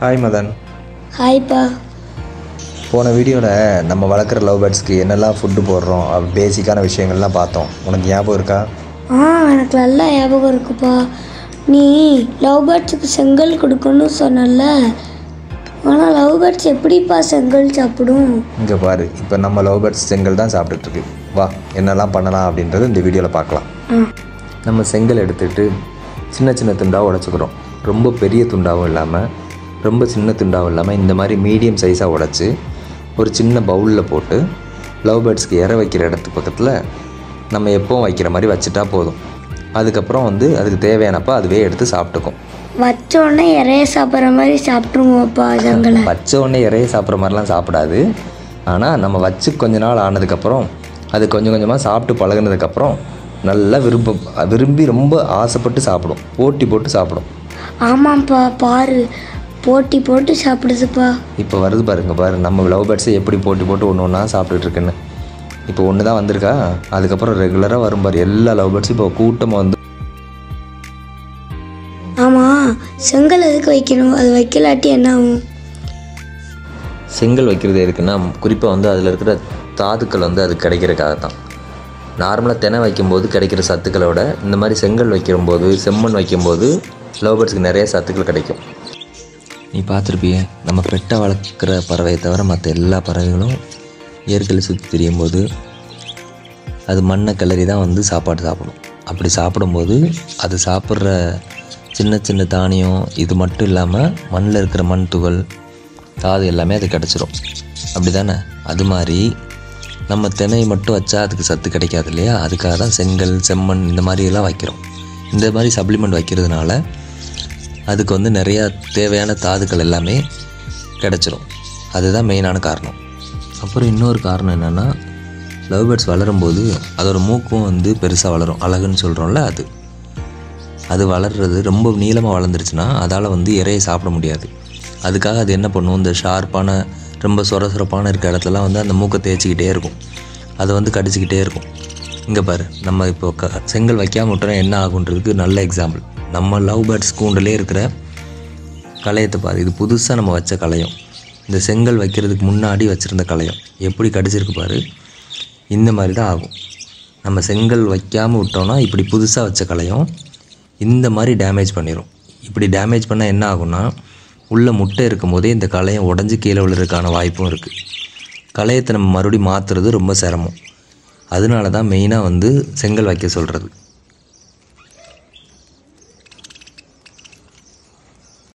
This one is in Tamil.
ஹாய் மதன் ஹாய்ப்பா போன வீடியோவில் நம்ம வளர்க்குற லவ் பேர்ட்ஸ்க்கு என்னெல்லாம் ஃபுட்டு போடுறோம் அப்படி பேசிக்கான விஷயங்கள்லாம் பார்த்தோம் உனக்கு ஞாபகம் இருக்கா ஆ எனக்கு நல்லா ஞாபகம் இருக்குப்பா நீ லவ் பேர்ட்ஸுக்கு செங்கல் கொடுக்கணும்னு சொன்னல ஆனால் லவ் பேர்ட்ஸ் எப்படிப்பா செங்கல் சாப்பிடும் இங்கே பாரு இப்போ நம்ம லவ் பேர்ட்ஸ் செங்கல் தான் சாப்பிட்டுட்டு இருக்கு வா என்னெல்லாம் பண்ணலாம் அப்படின்றது இந்த வீடியோவில் பார்க்கலாம் ஆ நம்ம செங்கல் எடுத்துட்டு சின்ன சின்ன துண்டாக உடச்சிக்கிறோம் ரொம்ப பெரிய துண்டாகவும் இல்லாமல் ரொம்ப சின்ன துண்டாகவும் இல்லாமல் இந்த மாதிரி மீடியம் சைஸாக உடச்சி ஒரு சின்ன பவுலில் போட்டு லவ் பேர்ட்ஸ்க்கு இற வைக்கிற இடத்துக்கு பக்கத்தில் நம்ம எப்போவும் வைக்கிற மாதிரி வச்சுட்டா போதும் அதுக்கப்புறம் வந்து அதுக்கு தேவையானப்போ அதுவே எடுத்து சாப்பிட்டுக்கும் வச்ச உடனே இறைய சாப்பிட்ற மாதிரி சாப்பிட்ருவோம்ப்பா செங்கலை வச்ச உடனே இறைய சாப்பிட்ற மாதிரிலாம் சாப்பிடாது ஆனால் நம்ம வச்சு கொஞ்ச நாள் ஆனதுக்கப்புறம் அது கொஞ்சம் கொஞ்சமாக சாப்பிட்டு பழகுனதுக்கப்புறம் நல்லா விரும்ப விரும்பி ரொம்ப ஆசைப்பட்டு சாப்பிடும் போட்டி போட்டு சாப்பிடும் ஆமாம்ப்பா பாரு போட்டி போட்டு சாப்பிடுதுப்பா இப்போ வருது பாருங்க பாரு நம்ம லவ் பேர்ட்ஸை எப்படி போட்டி போட்டு ஒன்று ஒன்றா சாப்பிட்டுட்டு இருக்குன்னு இப்போ ஒன்று தான் வந்திருக்கா அதுக்கப்புறம் ரெகுலராக வரும் பாரு எல்லா லவ் பேர்ட்ஸும் இப்போ கூட்டமாக வந்து ஆமாம் செங்கல் எதுக்கு வைக்கணும் அது வைக்கலாட்டி என்ன ஆகும் செங்கல் வைக்கிறது எதுக்குன்னா குறிப்பாக வந்து அதில் இருக்கிற தாதுக்கள் வந்து அது கிடைக்கிறதுக்காக தான் நார்மலாக தினை வைக்கும்போது கிடைக்கிற சத்துக்களை விட இந்த மாதிரி செங்கல் வைக்கும்போது செம்மண் வைக்கும்போது லவ் பேர்ட்ஸ்க்கு நிறைய சத்துக்கள் கிடைக்கும் நீ பார்த்துருப்பிய நம்ம பெட்டை வளர்க்குற பறவையை தவிர மற்ற எல்லா பறவைகளும் இயற்கையில் சுற்றி திரியும் போது அது மண்ணை கிளறி தான் வந்து சாப்பாடு சாப்பிடும் அப்படி சாப்பிடும்போது அது சாப்பிட்ற சின்ன சின்ன தானியம் இது மட்டும் இல்லாமல் மண்ணில் இருக்கிற மண் துகள் தாது எல்லாமே அது கிடச்சிரும் அப்படி தானே அது மாதிரி நம்ம திணையை மட்டும் வச்சா அதுக்கு சத்து கிடைக்காது இல்லையா அதுக்காக தான் செங்கல் செம்மண் இந்த மாதிரி எல்லாம் வைக்கிறோம் இந்த மாதிரி சப்ளிமெண்ட் வைக்கிறதுனால அதுக்கு வந்து நிறையா தேவையான தாதுக்கள் எல்லாமே கிடச்சிரும் அதுதான் மெயினான காரணம் அப்புறம் இன்னொரு காரணம் என்னென்னா லவ் பேர்ட்ஸ் வளரும்போது அதோட மூக்கும் வந்து பெருசாக வளரும் அழகுன்னு சொல்கிறோம்ல அது அது வளர்றது ரொம்ப நீளமாக வளர்ந்துருச்சுன்னா அதால் வந்து இறையை சாப்பிட முடியாது அதுக்காக அது என்ன பண்ணும் இந்த ஷார்ப்பான ரொம்ப சொர சொரப்பான இருக்க இடத்துலலாம் வந்து அந்த மூக்கை தேய்ச்சிக்கிட்டே இருக்கும் அதை வந்து கடிச்சிக்கிட்டே இருக்கும் இங்கே பாரு நம்ம இப்போ க செங்கல் வைக்காம விட்டோன்னா என்ன ஆகுன்றதுக்கு நல்ல எக்ஸாம்பிள் நம்ம லவ் பேர்ட்ஸ் கூண்டிலே இருக்கிற களையத்தை பாரு இது புதுசாக நம்ம வச்ச களையம் இந்த செங்கல் வைக்கிறதுக்கு முன்னாடி வச்சுருந்த களையம் எப்படி கடிச்சிருக்கு பாரு இந்த மாதிரி தான் ஆகும் நம்ம செங்கல் வைக்காமல் விட்டோம்னா இப்படி புதுசாக வச்ச களையம் இந்த மாதிரி டேமேஜ் பண்ணிடும் இப்படி டேமேஜ் பண்ணால் என்ன ஆகும்னா உள்ள முட்டை இருக்கும்போதே இந்த களையம் உடஞ்சி கீழே விழுறதுக்கான வாய்ப்பும் இருக்குது களையத்தை நம்ம மறுபடியும் மாற்றுறது ரொம்ப சிரமம் அதனால தான் மெயினாக வந்து செங்கல் வைக்க சொல்கிறது